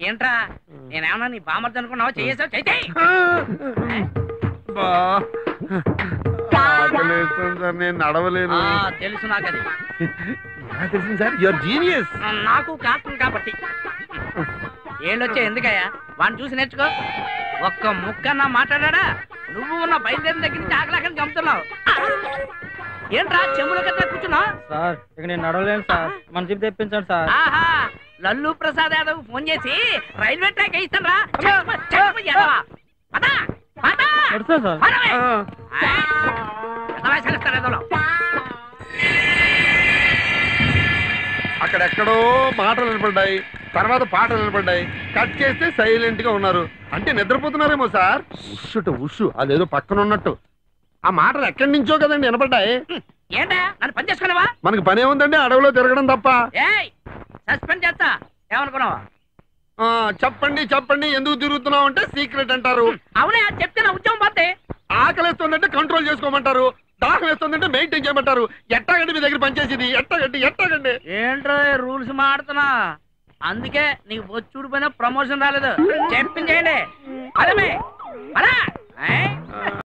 ఏంట్రా నేనేమన్నా నీ బామర్ది అనుకున్నావా చేసావు చేయి బా ఆకలేస్తుంది సార్ నేను నడవలేను తెలుసు నాకు అది ఎలా తెలిసింది సార్ యువర్ జీనియస్ నాకు కాస్తుంది కాబట్టి ఏళ్ళొచ్చే ఎందుకయ్యా వాడిని చూసి నేర్చుకో ఒక్క ముక్కన్నా మాట్లాడా నువ్వు ఉన్న బయలుదేరిన దగ్గర నుంచి ఆకలాకని చంపుతున్నావు ఏంట్రా చెమ్ముల కట్ట కూర్చున్నావు సార్ ఇక నేను నడవలేను సార్ మన జీప్ తెప్పించండి సార్ ఆహా లల్లు ప్రసాద్ యాదవ్ ఫోన్ చేసి రైల్వే ట్రాక్ వేయిస్తాను రా చెప్పు, చెప్పు, యాదవ. పద, పద. నడుస్తా సార్ పదవే. ఆ, ఎంత వయసులో ఇస్తారు యాదవులు? అక్కడెక్కడో మాటలు నిలబడ్డాయి తర్వాత పాటలు నిలబడ్డాయి కట్ చేస్తే సైలెంట్ గా ఉన్నారు అంటే నిద్రపోతున్నారేమో సార్ ఉషుట ఉషు అదేదో పక్కన ఉన్నట్టు ఆ మాటలు ఎక్కడి నుంచో కదండి వినపడ్డాయి ఏంటా నన్ను పని చేసుకున్నావా మనకి పని ఏముందండి అడవిలో తిరగడం తప్ప ఏయ్ సస్పెండ్ చేస్తా ఏమనుకున్నావా ఆ, చెప్పండి చెప్పండి ఎందుకు తిరుగుతున్నావు అంటే సీక్రెట్ అంటారు అవునే అది చెప్తే నా ఉద్యోగం పోతే ఆకలిస్తుందంటే కంట్రోల్ చేసుకోమంటారు దాహం వేస్తుందంటే మెయింటైన్ చేయమంటారు ఎట్టాగండి మీ దగ్గర పనిచేసేది ఎట్టాగండి ఎట్టాగండి ఏంట్రో రూల్స్ మాడుతున్నా అందుకే నీకు బొచ్చుడు పైన ప్రమోషన్ రాలేదు చెప్పించేయండి అదమే అలా